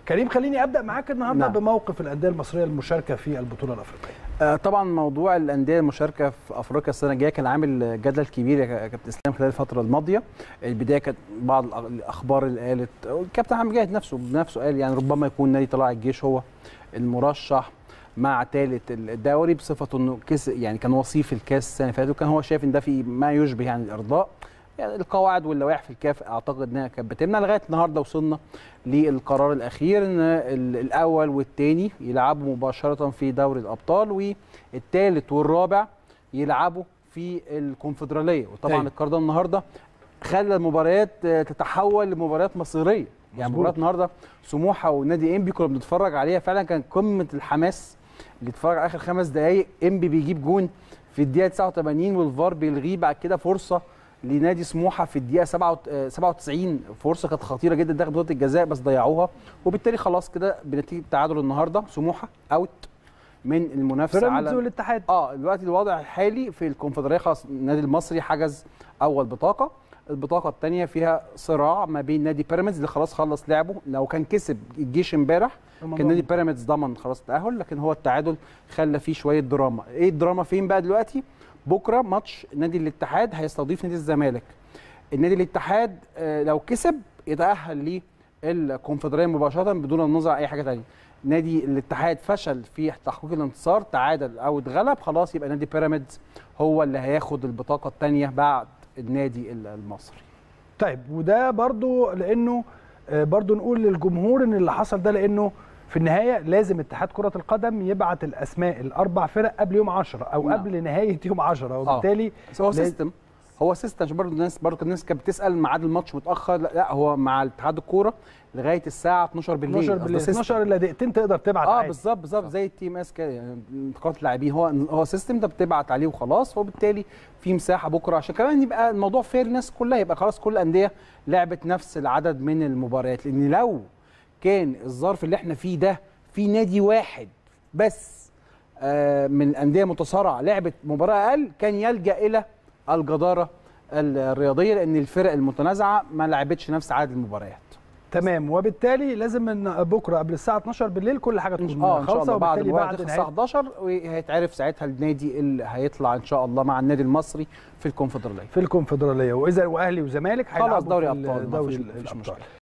كريم خليني ابدا معاك النهارده نعم. بموقف الانديه المصريه المشاركه في البطوله الافريقيه آه، طبعا موضوع الانديه المشاركه في افريقيا السنه الجايه كان عامل جدل كبير يا كابتن اسلام خلال الفتره الماضيه البدايه كانت بعض الأخ- الاخبار اللي قالت الكابتن عم جاهد نفسه بنفسه قال يعني ربما يكون نادي طلائع الجيش هو المرشح مع ثالث الدوري بصفته انه كس يعني كان وصيف الكاس السنه اللي فاتت وكان هو شايف ان ده في ما يشبه يعني الارضاء يعني القواعد واللوائح في الكاف اعتقد انها كانت بتمنع لغايه النهارده وصلنا للقرار الاخير ان ال- الاول والثاني يلعبوا مباشره في دوري الابطال والثالث والرابع يلعبوا في الكونفدراليه وطبعا أيوة. القرار ده النهارده خلى المباريات آه، تتحول لمباريات مصيريه يعني مظبوط. مباراه النهارده سموحه ونادي انبي كنا بنتفرج عليها فعلا كان قمه الحماس اللي اتفرج على اخر خمس دقائق انبي بيجيب جون في الدقيقه 89 والفار بيلغيه بعد كده فرصه لنادي سموحه في الدقيقه 7 آه، 97 فرصه كانت خطيره جدا داخل منطقه الجزاء بس ضيعوها وبالتالي خلاص كده بنتيجه تعادل النهارده سموحه اوت من المنافسه بيراميدز على والاتحاد اه دلوقتي الوضع الحالي في الكونفدراليه خلاص النادي المصري حجز اول بطاقه البطاقه الثانيه فيها صراع ما بين نادي بيراميدز اللي خلاص خلص لعبه لو كان كسب الجيش امبارح كان نادي بيراميدز ضمن خلاص التاهل لكن هو التعادل خلى فيه شويه دراما ايه الدراما فين بقى دلوقتي بكره ماتش نادي الاتحاد هيستضيف نادي الزمالك النادي الاتحاد آه، لو كسب يتاهل للكونفدراليه مباشره بدون النظر على اي حاجه ثانيه نادي الاتحاد فشل في تحقيق الانتصار تعادل او اتغلب خلاص يبقى نادي بيراميدز هو اللي هياخد البطاقه الثانيه بعد النادي المصري طيب وده برضو لانه آه، برضو نقول للجمهور ان اللي حصل ده لانه في النهايه لازم اتحاد كره القدم يبعت الاسماء الاربع فرق قبل يوم 10 او نعم. قبل نهايه يوم 10 وبالتالي بس هو لاز- سيستم هو سيستم عشان برضه الناس برضه الناس كانت بتسال ميعاد الماتش متاخر لا, لا هو مع اتحاد الكوره لغايه الساعه 12 بالليل 12 أصل بالليل سيستم. 12 الا دقيقتين تقدر تبعت اه عادي. بالظبط بالظبط زي التي ام اس كده يعني انتقالات اللاعبين هو هو سيستم ده بتبعت عليه وخلاص وبالتالي في مساحه بكره عشان كمان يبقى الموضوع فير للناس كلها يبقى خلاص كل الانديه لعبت نفس العدد من المباريات لان لو كان الظرف اللي احنا فيه ده في نادي واحد بس آه، من الانديه متصارعه لعبت مباراه اقل كان يلجا الى الجداره الرياضيه لان الفرق المتنازعه ما لعبتش نفس عدد المباريات تمام وبالتالي لازم من بكره قبل الساعه 12 بالليل كل حاجه تكون اه ان شاء خالصه الله بعد وبالتالي المباراه بعد تخلص نهايه الساعه 11 وهيتعرف ساعتها النادي اللي هيطلع ان شاء الله مع النادي المصري في الكونفدراليه في الكونفدراليه واذا واهلي وزمالك خلاص هيلعبوا دوري في ابطال دوري مفيش- مفيش الابطال مشكله